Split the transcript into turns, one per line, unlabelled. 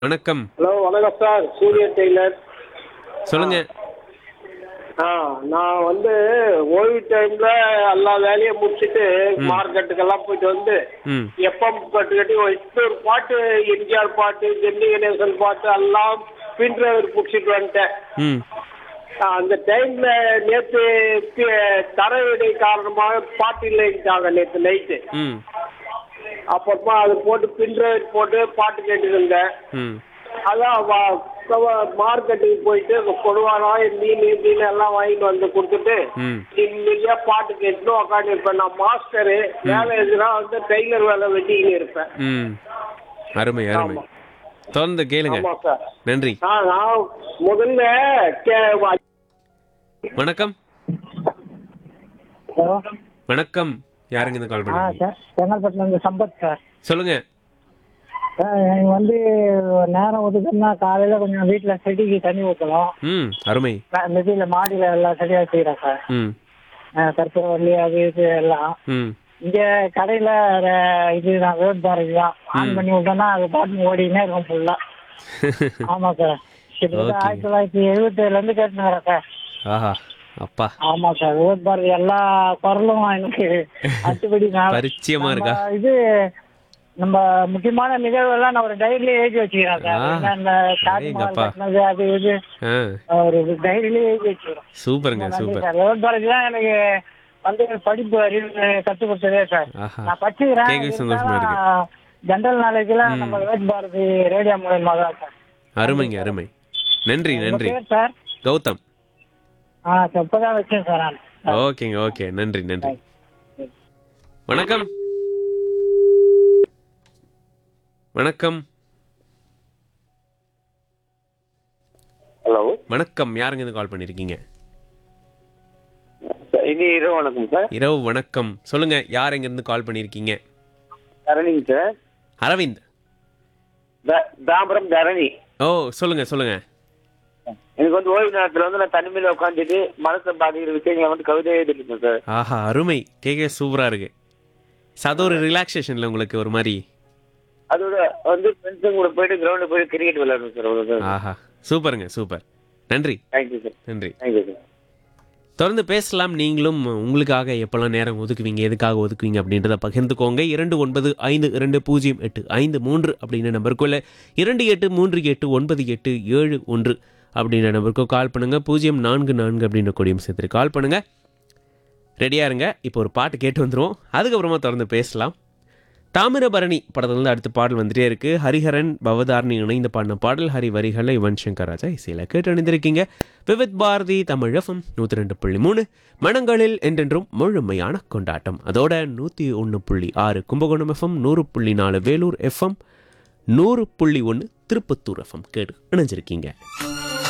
வணக்கம்
ஹலோ வணக்கம் சார் சூரியன் டெய்லர்
சொல்லுங்க
ஆ நான் வந்து ஓய்வு டைம்ல எல்லா வேலையும் முடிச்சுட்டு மார்க்கெட்டுக்கெல்லாம் போயிட்டு வந்து
ம்
எப்பம் பாட்டு கட்டி இப்போ ஒரு பாட்டு எம்ஜிஆர் பாட்டு ஜெமினி கணேசன் பாட்டு எல்லாம் பின் டிரைவர் பிடிச்சிட்டு வந்துட்டேன்
ம்
ஆ, அந்த டைம்ல நேற்று தரவிடை காரணமாக பாட்டு இல்லைட்டாங்க நேற்று நைட்டு
ம்
அப்புறமா அது போட்டு பின் டிரைவர் போட்டு பாட்டு கேட்டுட்டு இருந்தேன்
ம்
அதான் வா- கவ- மார்க்கெட்டுக்கு போயிட்டு கொடுவாரம் மீன் மீன் எல்லாம் வாங்கிட்டு வந்து கொடுத்துட்டு
ம்
நிம்மதியா பாட்டு கேட்டுட்டு உட்காந்து இருப்பேன் நான் மாஸ்டரு வேலை எதுனா வந்து டெய்லர் வேலை வெட்டிக்கின்னு இருப்பேன்
ம் அருமை அருமை
ஆமா.
தொடர்ந்து கேளுங்க
ஆமா சார்
நன்றி
ஆ நான் முதல்ல கே- வ-
வணக்கம்
ஹலோ
வணக்கம் யாருங்க இந்த கால்
ஆ
பண்ணுங்க
சார் செங்கல்பட்டுல இருந்து சம்பத் சார்
சொல்லுங்க
சார் எனக்கு வந்து நேரம் ஒதுக்குன்னா காலையில கொஞ்சம் வீட்டுல செடிக்கு தண்ணி ஊற்றணும்
ம் அருமை
மெதியில மாடியில எல்லாம் செடியா செய்யறேன் சார்
ம்
கற்பூரவல்லி அது இது எல்லாம்
ம்
இங்க கடையில ர- இதுதான் ரோட் பாரதி தான் ஆன் பண்ணி விட்டோம்னா அது பாட்டு ஓடினே இருக்கும் ஃபுல்லா ஆமா சார் கிட்டத்தட்ட
Okay.
ஆயிரத்தி தொள்ளாயிரத்தி எழுபத்தி ஏழுல இருந்து கேட்டுக்கிறேன் சார்
ஆஹா அப்பா
ஆமா சார் ரோட் பாரதி எல்லா குரலும் எனக்கு அத்துப்படி நான்
பரிச்சயமா இருக்கா
நம்ம இது நம்ம முக்கியமான நிகழ்வு எல்லாம் நான் ஒரு டைரியிலே எழுதி வச்சுக்கிறேன் சார்
ஆ.
என்னென்ன தாஜ்மஹால்
அடேங்கப்பா.
கட்டினது அது இது
ஆ
ஒரு டைரியிலே எழுதி வச்சுக்கிறோம்
சூப்பருங்க
நன்றி
சூப்பர்
சார் ரோட் பாரதி தான் எனக்கு வந்து படிப்பு அறிவு கற்றுக் கொடுத்ததே சார்
ஆஹா
நான் படிச்சுக்கிறேன்
கேட்கவே சந்தோஷமா இருக்கு.
ஜென்ரல் நாலேஜ்லாம் நம்ம ரோட் பாரதி ரேடியோ மூலயமா தான் சார்
அருமைங்க அருமை நன்றி
உங்க
நன்றி
பேர் சார்
கௌதம்
ஆ சார் இப்போதான் வச்சேன் சார் நான்
ஓகேங்க ஓகே நன்றி நன்றி வணக்கம் வணக்கம்
ஹலோ
வணக்கம் யாருங்க இருந்து கால் பண்ணிருக்கீங்க
இனி இரவு வணக்கம் சார்
இரவு வணக்கம் சொல்லுங்க யார் எங்க இருந்து கால் பண்ணிருக்கீங்க
தரணிங்க சார்
அரவிந்த்
த- தாம்பரம் தரணி
ஓ சொல்லுங்க சொல்லுங்க
எனக்கு வந்து ஓய்வு நேரத்துல வந்து நான் தனிமையில உட்காந்துட்டு மனசை பாதிக்கிற விஷயங்களை வந்து கவிதை எழுதிட்டு இருக்கேன் சார்
ஆஹா அருமை கேட்க சூப்பரா இருக்கு So, அது ஒரு ரிலாக்ஸேஷன்ல உங்களுக்கு ஒரு மாதிரி
அதோட வந்து ஃப்ரெண்ட்ஸுங்க கூட போயிட்டு கிரவுண்ட்ல போயிட்டு கிரிக்கெட் விளையாடுவேன் சார் அவ்வளோ சார்
ஆஹா சூப்பருங்க சூப்பர் நன்றி
தேங்க்யூ சார்
நன்றி
தேங்க்யூ சார்
தொடர்ந்து பேசலாம் நீங்களும் உங்களுக்காக எப்போல்லாம் நேரம் ஒதுக்குவீங்க எதுக்காக ஒதுக்குவீங்க அப்படின்றத பகிர்ந்துக்கோங்க இரண்டு ஒன்பது ஐந்து இரண்டு பூஜ்ஜியம் எட்டு ஐந்து மூன்று அப்படின்ற நம்பருக்குள்ள இரண்டு எட்டு மூன்று எட்டு ஒன்பது எட்டு ஏழு ஒன்று அப்படின்ற நம்பருக்கு கால் பண்ணுங்க பூஜ்ஜியம் நான்கு நான்கு அப்படின்ற கொடியும் சேர்த்துட்டு கால் பண்ணுங்க ரெடியா இருங்க இப்போ ஒரு பாட்டு கேட்டு வந்துருவோம் அதுக்கப்புறமா தொடர்ந்து பேசலாம் தாமிரபரணி படத்துலேருந்து அடுத்த பாடல் வந்துட்டே இருக்கு ஹரிஹரன் பவதாரணி இணைந்து பாடின பாடல் ஹரி வரிகளை யுவன் சங்கர் ராஜா இசையில் கேட்டு அணிந்திருக்கீங்க விவித் பாரதி தமிழ் எஃப்எம் நூற்றி ரெண்டு புள்ளி மூணு மனங்களில் என்றென்றும் முழுமையான கொண்டாட்டம் அதோட நூற்றி ஒன்று புள்ளி ஆறு கும்பகோணம் எஃப்எம் நூறு புள்ளி நாலு வேலூர் எஃப்எம் நூறு புள்ளி ஒன்று திருப்பத்தூர் எஃப்எம் கேடு இணைஞ்சிருக்கீங்க